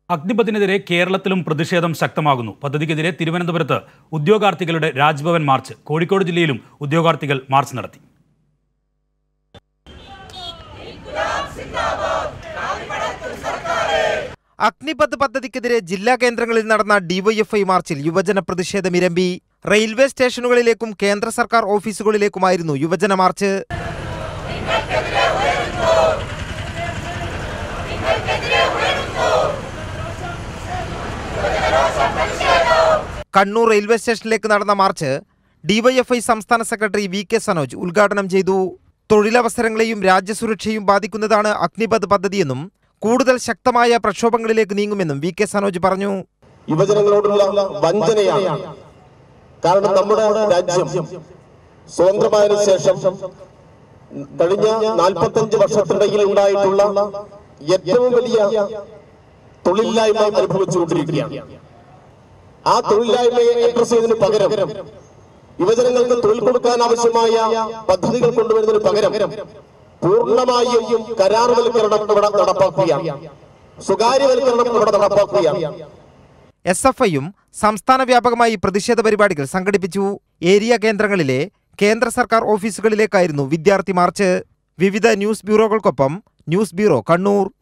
അഗ്നിപഥിനെതിരെ കേരളത്തിലും പ്രതിഷേധം ശക്തമാകുന്നു പദ്ധതിക്കെതിരെ തിരുവനന്തപുരത്ത് ഉദ്യോഗാർത്ഥികളുടെ രാജ്ഭവൻ മാർച്ച് കോഴിക്കോട് ജില്ലയിലും ഉദ്യോഗാർത്ഥികൾ മാർച്ച് നടത്തി അഗ്നിപഥ് പദ്ധതിക്കെതിരെ ജില്ലാ കേന്ദ്രങ്ങളിൽ നടന്ന ഡിവൈഎഫ്ഐ മാർച്ചിൽ യുവജന പ്രതിഷേധം ഇരമ്പി റെയിൽവേ സ്റ്റേഷനുകളിലേക്കും കേന്ദ്ര സർക്കാർ ഓഫീസുകളിലേക്കുമായിരുന്നു യുവജന മാർച്ച് കണ്ണൂർ റെയിൽവേ സ്റ്റേഷനിലേക്ക് നടന്ന മാർച്ച് ഡിവൈഎഫ്ഐ സംസ്ഥാന സെക്രട്ടറി വി കെ സനോജ് ഉദ്ഘാടനം ചെയ്തു തൊഴിലവസരങ്ങളെയും രാജ്യസുരക്ഷയും ബാധിക്കുന്നതാണ് അഗ്നിപഥ് പദ്ധതിയെന്നും കൂടുതൽ ശക്തമായ പ്രക്ഷോഭങ്ങളിലേക്ക് നീങ്ങുമെന്നും വി കെ സനോജ് പറഞ്ഞു യുവജനങ്ങളോടുള്ള വഞ്ചനയാണ് കാരണം നമ്മുടെ രാജ്യം സ്വതന്ത്രമായതിനു ശേഷം കഴിഞ്ഞ നാൽപ്പത്തഞ്ച് വർഷത്തിനിടയിൽ ഉണ്ടായിട്ടുള്ള ഏറ്റവും വലിയ തൊഴിലില്ലായ്മ അനുഭവിച്ചുകൊണ്ടിരിക്കുകയാണ് ആ തൊഴിലില്ലായ്മയെ അഡ്രസ് ചെയ്തതിന് പകരം യുവജനങ്ങൾക്ക് തൊഴിൽ കൊടുക്കാൻ ആവശ്യമായ പദ്ധതികൾ കൊണ്ടുവരുന്നതിന് പകരം പൂർണ്ണമായും കരാറുവൽക്കരണം ഇവിടെ നടപ്പാക്കുകയാണ് സ്വകാര്യവൽക്കരണം ഇവിടെ നടപ്പാക്കുകയാണ് എസ് എഫ് ഐയും സംസ്ഥാന വ്യാപകമായി പ്രതിഷേധ പരിപാടികൾ സംഘടിപ്പിച്ചു ഏരിയ കേന്ദ്രങ്ങളിലെ കേന്ദ്ര സർക്കാർ ഓഫീസുകളിലേക്കായിരുന്നു വിദ്യാർത്ഥി മാർച്ച് വിവിധ ന്യൂസ് ബ്യൂറോകൾക്കൊപ്പം ന്യൂസ് ബ്യൂറോ കണ്ണൂർ